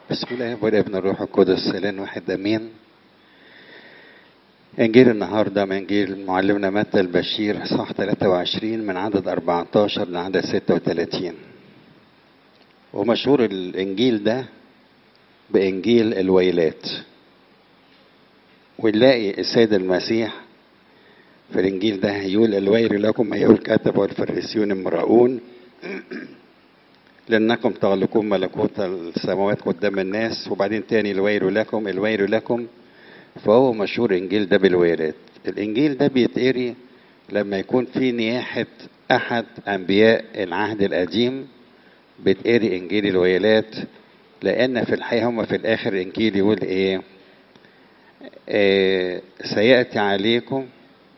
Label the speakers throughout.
Speaker 1: بسم الله والابن الروح القدس الان واحد امين انجيل النهارده من انجيل معلمنا متى البشير صح 23 من عدد 14 لعدد 36 ومشهور الانجيل ده بانجيل الويلات ونلاقي السيد المسيح في الانجيل ده يقول الويل لكم ايها الكتب والفريسيون المراؤون لانكم تغلقون ملكوت السماوات قدام الناس وبعدين تاني الويل لكم الويل لكم فهو مشهور الانجيل ده بالويلات الانجيل ده بيتقري لما يكون في نياحة احد انبياء العهد القديم بتقري انجيل الويلات لان في الحقيقة هم في الاخر انجيل يقول ايه آه سيأتي عليكم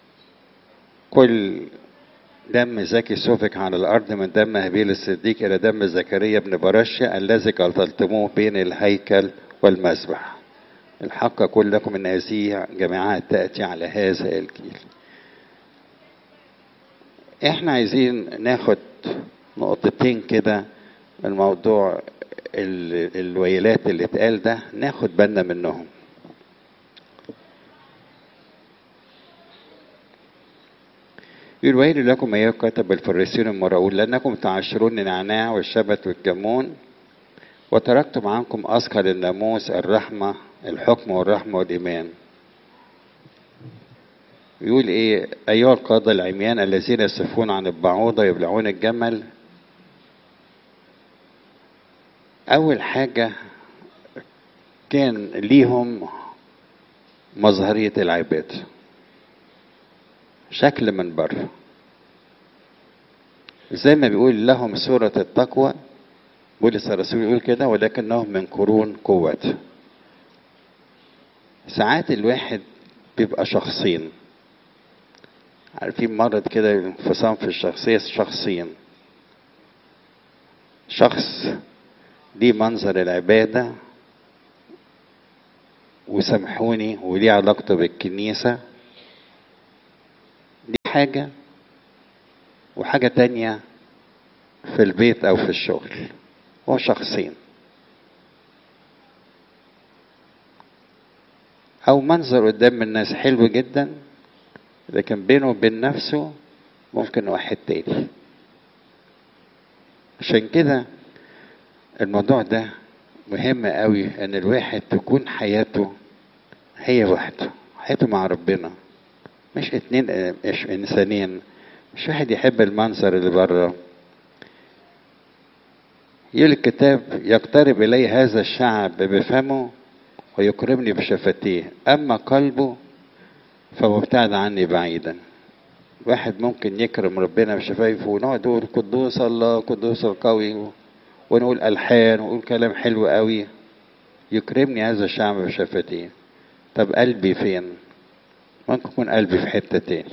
Speaker 1: كل دم زكي سفك على الأرض من دم هابيل الصديق إلى دم زكريا بن برشا الذي قتلتموه بين الهيكل والمذبح الحق أقول لكم أن هذه جماعات تأتي على هذا الجيل احنا عايزين ناخد نقطتين كده من موضوع الويلات اللي اتقال ده ناخد بالنا منهم الويل لكم أيها الكتب الفريسيون المراؤون لأنكم تعشرون النعناع والشبت والكمون وتركتم عنكم أثقل الناموس الرحمة الحكم والرحمة والإيمان يقول إيه أيها القادة العميان الذين يصفون عن البعوضة ويبلعون الجمل أول حاجة كان ليهم مظهرية العباد شكل من بره زي ما بيقول لهم سورة التقوى بولس الرسول يقول كده ولكنهم من قرون قوة ساعات الواحد بيبقى شخصين عارفين مرض كده انفصام في الشخصية شخصين شخص ليه منظر العبادة وسامحوني وليه علاقته بالكنيسة دي حاجة وحاجة تانية في البيت أو في الشغل هو شخصين أو منظر قدام الناس حلو جدا لكن بينه وبين نفسه ممكن واحد تاني عشان كده الموضوع ده مهم قوي ان الواحد تكون حياته هي وحده حياته مع ربنا مش اتنين مش انسانين مش واحد يحب المنظر اللي بره يقول الكتاب يقترب الي هذا الشعب بفمه ويكرمني بشفتيه اما قلبه فمبتعد عني بعيدا واحد ممكن يكرم ربنا بشفايفه ونقعد نقول قدوس الله قدوس القوي ونقول الحان ونقول كلام حلو قوي يكرمني هذا الشعب بشفتيه طب قلبي فين ممكن يكون قلبي في حتة تاني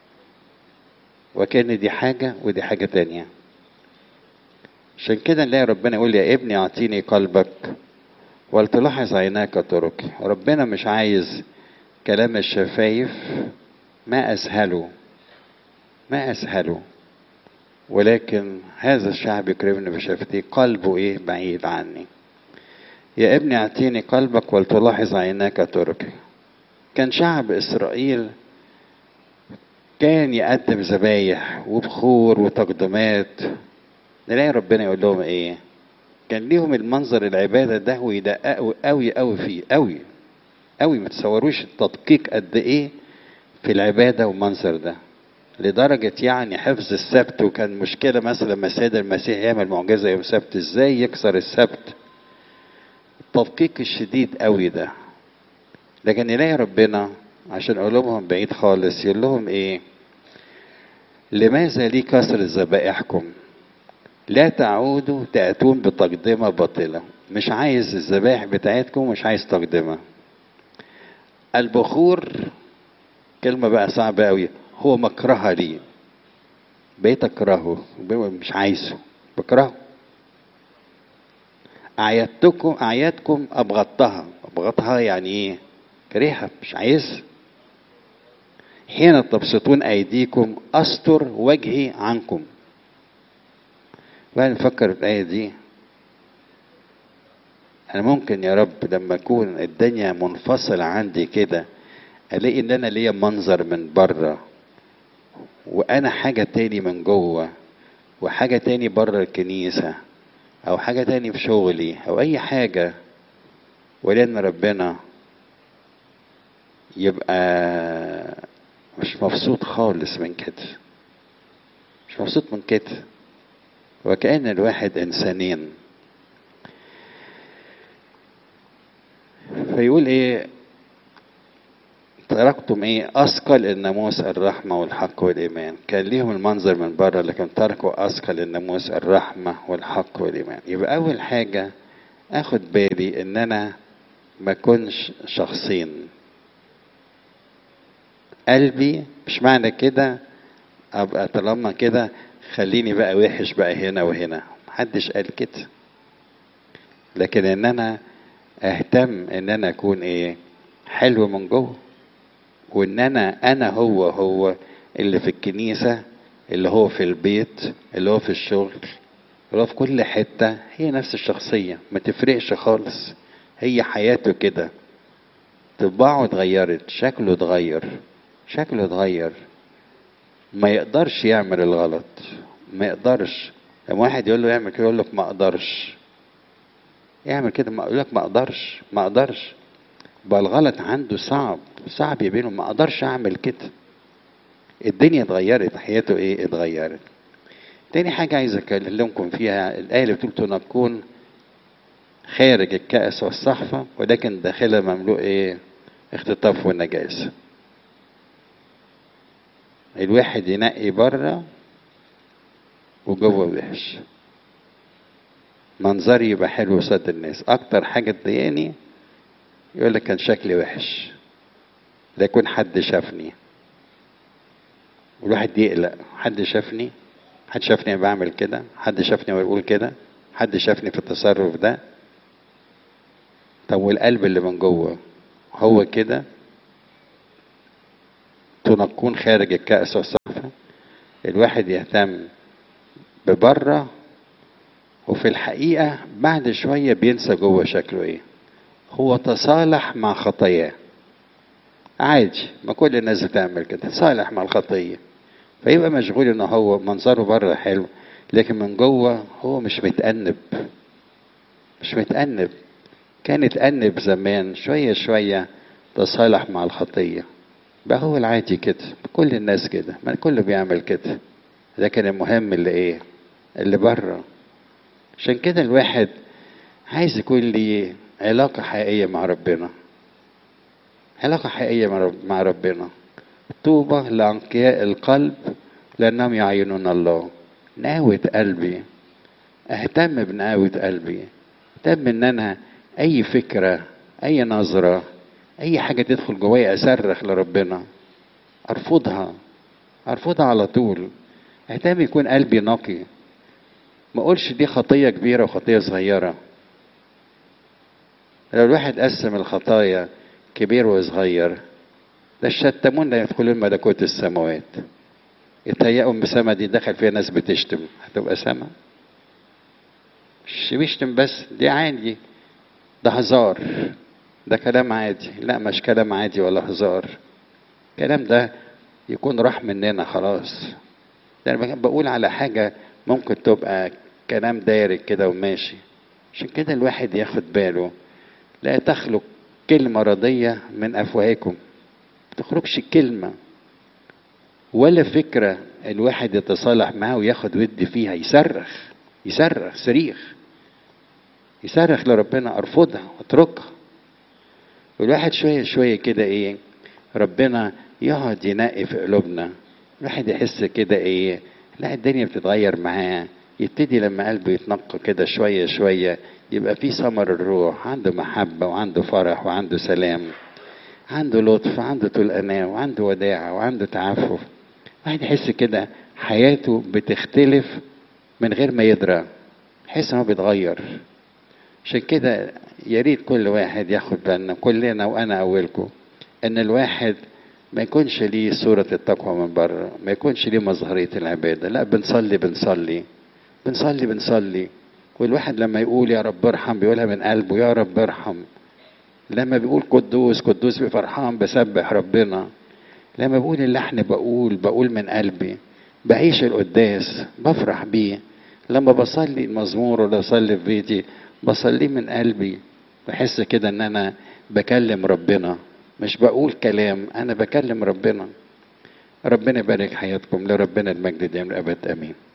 Speaker 1: وكان دي حاجة ودي حاجة تانية عشان كده نلاقي ربنا يقول يا ابني اعطيني قلبك ولتلاحظ عيناك طرقي ربنا مش عايز كلام الشفايف ما اسهله ما اسهله ولكن هذا الشعب يكرمني بشفتي قلبه ايه بعيد عني يا ابني اعطيني قلبك ولتلاحظ عيناك طرقي كان شعب اسرائيل كان يقدم ذبايح وبخور وتقدمات نلاقي ربنا يقول لهم ايه كان ليهم المنظر العباده ده ويدققوا قوي قوي فيه قوي قوي ما تصوروش التدقيق قد ايه في العباده والمنظر ده لدرجة يعني حفظ السبت وكان مشكلة مثلا لما السيد المسيح يعمل معجزة يوم السبت ازاي يكسر السبت التدقيق الشديد قوي ده لكن يلاقي ربنا عشان قلوبهم بعيد خالص يقول لهم ايه لماذا لي كسر ذبائحكم لا تعودوا تأتون بتقدمة باطلة مش عايز الذبائح بتاعتكم مش عايز تقدمة البخور كلمة بقى صعبة قوي هو مكرهة لي بقيت اكرهه مش عايزه بكرهه أعيادتكم أعيادكم أبغضتها أبغضها يعني إيه؟ كريهة مش عايزها حين تبسطون أيديكم أستر وجهي عنكم بقى نفكر في الآية دي انا ممكن يا رب لما اكون الدنيا منفصلة عندي كده الاقي ان انا ليا منظر من بره وانا حاجة تاني من جوه وحاجة تاني بره الكنيسة او حاجة تاني في شغلي او اي حاجة ولان ربنا يبقى مش مبسوط خالص من كده مش مبسوط من كده وكأن الواحد إنسانين فيقول إيه تركتم إيه أثقل الناموس الرحمة والحق والإيمان كان ليهم المنظر من بره لكن تركوا أثقل الناموس الرحمة والحق والإيمان يبقى أول حاجة أخد بالي إن أنا ما أكونش شخصين قلبي مش معنى كده ابقى طالما كده خليني بقى وحش بقى هنا وهنا محدش قال كده لكن ان انا اهتم ان انا اكون ايه حلو من جوه وان انا انا هو هو اللي في الكنيسة اللي هو في البيت اللي هو في الشغل اللي هو في كل حتة هي نفس الشخصية ما تفرقش خالص هي حياته كده طباعه اتغيرت شكله اتغير شكله اتغير ما يقدرش يعمل الغلط ما يقدرش لما واحد يقول له يعمل كده يقول لك ما اقدرش يعمل كده ما يقول لك ما اقدرش ما اقدرش بقى الغلط عنده صعب صعب يبينه ما اقدرش اعمل كده الدنيا اتغيرت حياته ايه اتغيرت تاني حاجة عايز اكلمكم فيها الآية اللي بتقول تنقون خارج الكأس والصحفة ولكن داخلها مملوء ايه اختطاف والنجاسة الواحد ينقي بره وجوه وحش منظري يبقى حلو قصاد الناس اكتر حاجه تضايقني يقول لك كان شكلي وحش لا يكون حد شافني والواحد يقلق حد شافني حد شافني وانا بعمل كده حد شافني وانا بقول كده حد شافني في التصرف ده طب والقلب اللي من جوه هو كده تنقون خارج الكأس والصحفة الواحد يهتم ببره وفي الحقيقة بعد شوية بينسى جوه شكله ايه هو تصالح مع خطاياه عادي ما كل الناس بتعمل كده تصالح مع الخطية فيبقى مشغول ان هو منظره بره حلو لكن من جوه هو مش متأنب مش متأنب كان اتأنب زمان شوية شوية تصالح مع الخطية بقى هو العادي كده كل الناس كده ما الكل بيعمل كده لكن المهم اللي ايه اللي بره عشان كده الواحد عايز يكون ليه علاقة حقيقية مع ربنا علاقة حقيقية مع ربنا طوبى لأنقياء القلب لأنهم يعينون الله نقاوة قلبي أهتم بنقاوة قلبي أهتم إن أنا أي فكرة أي نظرة أي حاجة تدخل جوايا أصرخ لربنا أرفضها أرفضها على طول أهتم يكون قلبي نقي ما أقولش دي خطية كبيرة وخطية صغيرة لو الواحد قسم الخطايا كبير وصغير ده الشتمون لا يدخلون ملكوت السماوات يتهيأوا ان السما دي دخل فيها ناس بتشتم هتبقى سما مش بيشتم بس دي عادي ده هزار ده كلام عادي لا مش كلام عادي ولا هزار الكلام ده يكون راح مننا خلاص ده انا بقول على حاجة ممكن تبقى كلام دايرك كده وماشي عشان كده الواحد ياخد باله لا تخلق كلمة رضية من أفواهكم تخرجش كلمة ولا فكرة الواحد يتصالح معاه وياخد ود فيها يصرخ يصرخ صريخ يصرخ لربنا ارفضها اتركها والواحد شوية شوية كده ايه ربنا يقعد ينقي في قلوبنا الواحد يحس كده ايه لا الدنيا بتتغير معاه يبتدي لما قلبه يتنقى كده شوية شوية يبقى في ثمر الروح عنده محبة وعنده فرح وعنده سلام عنده لطف وعنده طول أناة وعنده وداعة وعنده تعفف واحد يحس كده حياته بتختلف من غير ما يدرى يحس انه بيتغير عشان كده يا ريت كل واحد ياخد بالنا كلنا وانا اولكم ان الواحد ما يكونش ليه صورة التقوى من بره ما يكونش ليه مظهرية العبادة لا بنصلي بنصلي بنصلي بنصلي والواحد لما يقول يا رب ارحم بيقولها من قلبه يا رب ارحم لما بيقول قدوس قدوس بفرحان بسبح ربنا لما بقول اللحن بقول بقول من قلبي بعيش القداس بفرح بيه لما بصلي المزمور ولا اصلي في بيتي بصليه من قلبي بحس كده ان انا بكلم ربنا مش بقول كلام انا بكلم ربنا ربنا يبارك حياتكم لربنا المجد دائما الابد امين